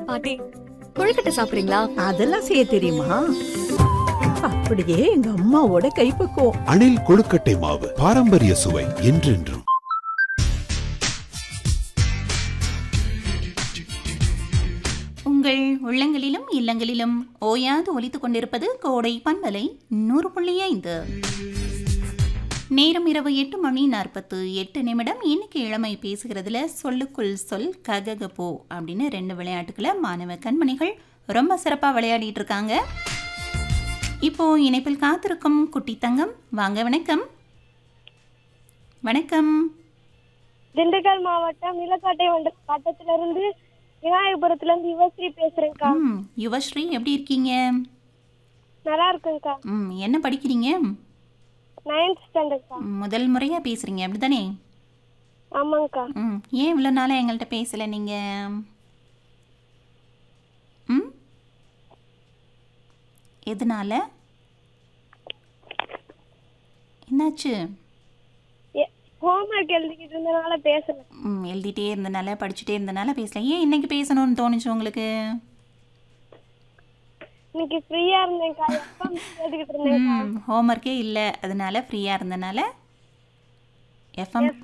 பாட்டி கொழுக்கட்டை சாப்பிடுறீங்களா அதெல்லாம் செய்ய தெரியுமா அப்படியே எங்க அம்மாவோட கைப்பக்குவம் அணில் கொழுக்கட்டை மாவு பாரம்பரிய சுவை என்றென்றும் உங்கள் உள்ளங்களிலும் இல்லங்களிலும் ஓயாது ஒலித்துக் கொண்டிருப்பது கோடை பண்பலை நூறு புள்ளி ஐந்து நேரம் இரவு எட்டு மணி நாற்பத்து எட்டு நிமிடம் இன்னைக்கு இளமை பேசுகிறதுல சொல்லுக்குள் சொல் கககபோ அப்படின்னு ரெண்டு விளையாட்டுக்களை மாணவ கண்மணிகள் ரொம்ப சிறப்பாக விளையாடிட்டு இருக்காங்க இப்போ இணைப்பில் காத்திருக்கும் குட்டி தங்கம் வாங்க வணக்கம் வணக்கம் திண்டுக்கல் மாவட்டம் நிலக்காட்டை வட்ட வட்டத்திலிருந்து விநாயகபுரத்துல இருந்து யுவஸ்ரீ பேசுறேன்க்கா ம் யுவஸ்ரீ எப்படி இருக்கீங்க நல்லா இருக்குங்கக்கா ம் என்ன படிக்கிறீங்க நைன்த் ஸ்டாண்டர்ட்க்கா முதல் முறையாக பேசுகிறீங்க அப்படி தானே ஆமாங்கக்கா ம் ஏன் இவ்வளோ நாளாக எங்கள்கிட்ட பேசலை நீங்கள் ம் எதனால என்னாச்சு ஹோம்ஒர்க் எழுதிக்கிட்டு இருந்தனால பேசல ம் எழுதிட்டே இருந்தனால படிச்சுட்டே இருந்தனால பேசல ஏன் இன்னைக்கு பேசணும்னு தோணுச்சு உங்களுக்கு இன்னைக்கு ஃப்ரீயா இருந்தேன்க்கா எப்ப கேட்டுக்கிட்டு இருந்தேன் ம் ஹோம்ஒர்க்கே இல்லை அதனால ஃப்ரீயாக இருந்தனால எஃப்எம்